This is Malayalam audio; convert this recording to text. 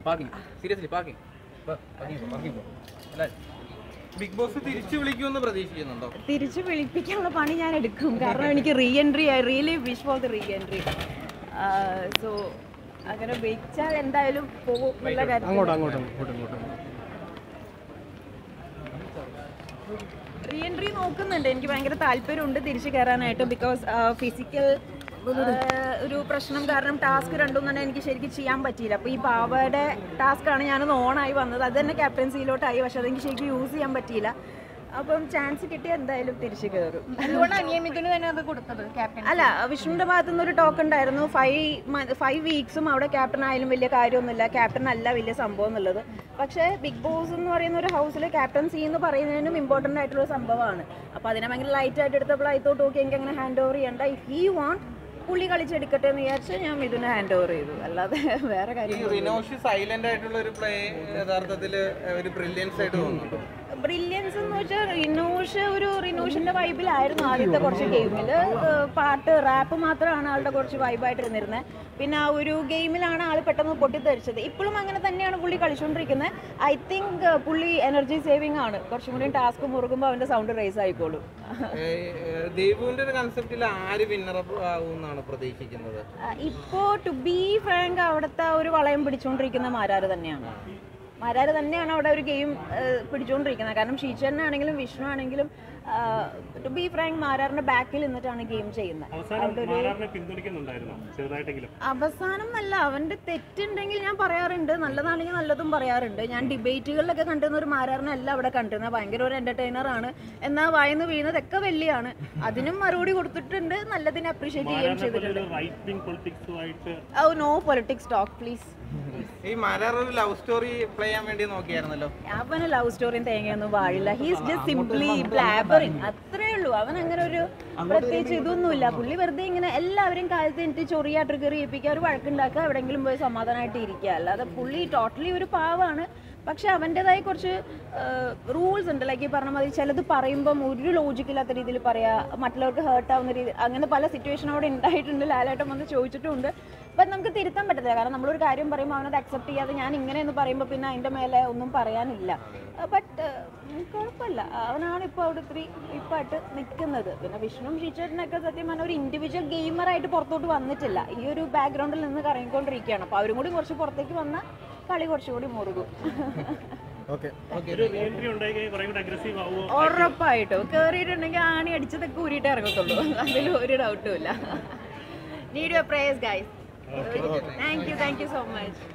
parking seriously parking parking big boss തിരിച്ചു വിളിക്കുമെന്ന് പ്രതീക്ഷിക്കുന്നുണ്ടോ തിരിച്ചു വിളിപ്പിക്കാനുള്ള പണി ഞാൻ എടുക്കും കാരണം എനിക്ക് re entry I really wish for the re entry so അങ്ങനെ വിളിച്ചാൽ എന്തായാലും പോകും എന്നുള്ള കാര്യം അങ്ങോട്ട് അങ്ങോട്ട് അങ്ങോട്ട് അങ്ങോട്ട് റീ എൻട്രി നോക്കുന്നുണ്ട് എനിക്ക് ഭയങ്കര താല്പര്യമുണ്ട് തിരിച്ചു കയറാനായിട്ട് ബിക്കോസ് ഫിസിക്കൽ ഒരു പ്രശ്നം കാരണം ടാസ്ക് രണ്ടും തന്നെ എനിക്ക് ശരിക്കും ചെയ്യാൻ പറ്റിയില്ല അപ്പോൾ ഈ പാവയുടെ ടാസ്ക്കാണ് ഞാനൊന്ന് ഓണായി വന്നത് അത് തന്നെ ക്യാപ്റ്റൻസിയിലോട്ടായി പക്ഷെ അതെനിക്ക് ശരിക്കും യൂസ് ചെയ്യാൻ പറ്റിയില്ല അപ്പം ചാൻസ് കിട്ടിയ എന്തായാലും തിരിച്ചു കയറും അതുകൊണ്ടാണ് നിയമിത്തിന് തന്നെ അത് കൊടുത്തത് ക്യാപ്റ്റൻ അല്ല വിഷ്ണുവിന്റെ ഭാഗത്തു നിന്ന് ഒരു ടോക്ക് ഉണ്ടായിരുന്നു ഫൈവ് ഫൈവ് വീക്സും അവിടെ ക്യാപ്റ്റൻ ആയാലും വലിയ കാര്യമൊന്നുമില്ല ക്യാപ്റ്റൻ അല്ല വലിയ സംഭവം എന്നുള്ളത് പക്ഷേ ബിഗ് ബോസ് എന്ന് പറയുന്ന ഒരു ഹൗസിൽ ക്യാപ്റ്റൻസി എന്ന് പറയുന്നതിനും ഇമ്പോർട്ടൻ്റ് ആയിട്ടുള്ള സംഭവമാണ് അപ്പോൾ അതിനെ ഭയങ്കര ലൈറ്റ് ആയിട്ട് എടുത്തപ്പോൾ ഐ തോട്ട് ഓക്കെ എനിക്ക് അങ്ങനെ ഹാൻഡ് ഓവർ ചെയ്യണ്ട ഇഫ് ഹി വാണ്ട് പുള്ളി കളിച്ചെടുക്കട്ടെ എന്ന് വിചാരിച്ച് ഞാൻ ഇതിനെ ഹാൻഡ് ഓവർ ചെയ്തു അല്ലാതെ വേറെ ഈ കാര്യം റിനോഷ് സൈലന്റ് ആയിട്ടുള്ള ഒരു പ്ലേ യഥാർത്ഥത്തിൽ ഒരു ബ്രില്യൻസ് ആയിട്ട് തോന്നുന്നുണ്ടോ ബ്രില്യൻസ് എന്ന് വെച്ചാൽ റിനോഷ് ഒരു റിനോഷിന്റെ വൈബിലായിരുന്നു ആദ്യത്തെ കുറച്ച് ഗെയിമിൽ പാട്ട് റാപ്പ് മാത്രമാണ് ആളുടെ കുറച്ച് വൈബായിട്ട് ഇരുന്നിരുന്നത് പിന്നെ ആ ഒരു ഗെയിമിലാണ് ആൾ പെട്ടെന്ന് പൊട്ടിത്തെറിച്ചത് ഇപ്പോഴും അങ്ങനെ തന്നെയാണ് പുള്ളി കളിച്ചുകൊണ്ടിരിക്കുന്നത് ഐ തിങ്ക് പുള്ളി എനർജി സേവിങ് ആണ് കുറച്ചും കൂടി ടാസ്ക് മുറുകുമ്പോൾ അവന്റെ സൗണ്ട് റേസ് ആയിക്കോളും ദേവുവിന്റെ ഒരു കൺസെപ്റ്റിൽ ആര് വിന്നർ ആവും എന്നാണ് പ്രതീക്ഷിക്കുന്നത് ഇപ്പോ ടു ബി ഫ്രാങ്ക് അവിടുത്തെ ഒരു വളയം പിടിച്ചുകൊണ്ടിരിക്കുന്ന മാരാര് തന്നെയാണ് മാരാര് തന്നെയാണ് അവിടെ ഒരു ഗെയിം പിടിച്ചുകൊണ്ടിരിക്കുന്നത് കാരണം ഷീച്ചറിനാണെങ്കിലും വിഷ്ണു ആണെങ്കിലും ടു ബി ഫ്രാങ്ക് മാരാറിന്റെ ബാക്കിൽ നിന്നിട്ടാണ് ഗെയിം ചെയ്യുന്നത് അവസാനം മാരാറിനെ പിന്തുണയ്ക്കുന്നുണ്ടായിരുന്നു ചെറുതായിട്ടെങ്കിലും അവസാനം നല്ല അവന്റെ തെറ്റുണ്ടെങ്കിൽ ഞാൻ പറയാറുണ്ട് നല്ലതാണെങ്കിൽ നല്ലതും പറയാറുണ്ട് ഞാൻ ഡിബേറ്റുകളിലൊക്കെ കണ്ടിരുന്ന ഒരു മാരാറിനല്ല അവിടെ കണ്ടിരുന്നത് ഭയങ്കര ഒരു എന്റർടൈനർ ആണ് എന്നാൽ വായന്ന് വീഴുന്നതൊക്കെ വലിയാണ് അതിനും മറുപടി കൊടുത്തിട്ടുണ്ട് നല്ലതിനെ അപ്രീഷിയേറ്റ് ചെയ്യുകയും മാരാറിനെ പോലെ ചെയ്തിട്ടുണ്ട് ഒരു റൈറ്റ് വിങ് പൊളിറ്റിക്സുമായിട്ട് oh no politics talk please ഈ മാരാർ ഒരു ലവ് സ്റ്റോറി പ്ലേ ചെയ്യാൻ വേണ്ടി നോക്കിയായിരുന്നല്ലോ അവന് ലവ് സ്റ്റോറിയും തേങ്ങയൊന്നും പാടില്ല ഹീസ് ജസ്റ്റ് സിംപ്ലി ബ്ലാബറിങ് അത്രേ ഉള്ളൂ അവൻ അങ്ങനെ ഒരു പ്രത്യേകിച്ച് ഇതൊന്നുമില്ല പുള്ളി വെറുതെ ഇങ്ങനെ എല്ലാവരും കാലത്ത് എനിക്ക് ചൊറിയാ ട്രിഗർ ചെയ്യിപ്പിക്കുക ഒരു വഴക്കുണ്ടാക്കുക എവിടെയെങ്കിലും പോയി സമാധാനമായിട്ട് ഇരിക്കുക അല്ലാതെ പുള്ളി ടോട്ടലി ഒരു പാവാണ് പക്ഷെ അവൻ്റെതായ കുറച്ച് റൂൾസ് ഉണ്ട് ലൈക്ക് ഈ പറഞ്ഞ മാതിരി ചിലത് പറയുമ്പം ഒരു ലോജിക്കില്ലാത്ത രീതിയിൽ പറയാ മറ്റുള്ളവർക്ക് ഹേർട്ട് ആവുന്ന രീതി അങ്ങനെ പല സിറ്റുവേഷൻ അവിടെ ഉണ്ടായിട്ടുണ്ട് ലാലേട്ടൻ വന്ന് ചോദിച്ചിട്ടുണ്ട് ബട്ട് നമുക്ക് തിരുത്താൻ പറ്റത്തില്ല കാരണം നമ്മളൊരു കാര്യം പറയുമ്പോൾ അവനത് അക്സെപ്റ്റ് ചെയ്യാതെ ഞാൻ ഇങ്ങനെ എന്ന് പറയുമ്പോൾ പിന്നെ അതിൻ്റെ മേലെ ഒന്നും പറയാനില്ല ബട്ട് കുഴപ്പമില്ല അവനാണ് ഇപ്പോൾ അവിടെ ഇത്തിരി ഇപ്പായിട്ട് നിൽക്കുന്നത് പിന്നെ വിഷ്ണു ഷീച്ചറിനൊക്കെ സത്യം പറഞ്ഞാൽ ഒരു ഇൻഡിവിജ്വൽ ഗെയിമറായിട്ട് പുറത്തോട്ട് വന്നിട്ടില്ല ഈ ഒരു ബാക്ക്ഗ്രൗണ്ടിൽ നിന്ന് കറങ്ങിക്കൊണ്ടിരിക്കുകയാണ് അപ്പോൾ അവരും കൂടി കുറച്ച് പുറത്തേക്ക് വന്നാൽ കളി കുറച്ചുകൂടി മുറുകും ഓക്കെ ഒരു എൻട്രി ഉണ്ടായി കുറെ കൂടെ അഗ്രസീവ് ആവുമോ ഉറപ്പായിട്ടും കയറിയിട്ടുണ്ടെങ്കിൽ ആണി അടിച്ചതൊക്കെ ഊരിയിട്ടേ ഇറങ്ങത്തുള്ളൂ അതിൽ ഒരു ഡൗട്ടും ഇല്ല need your praise guys thank you thank you so much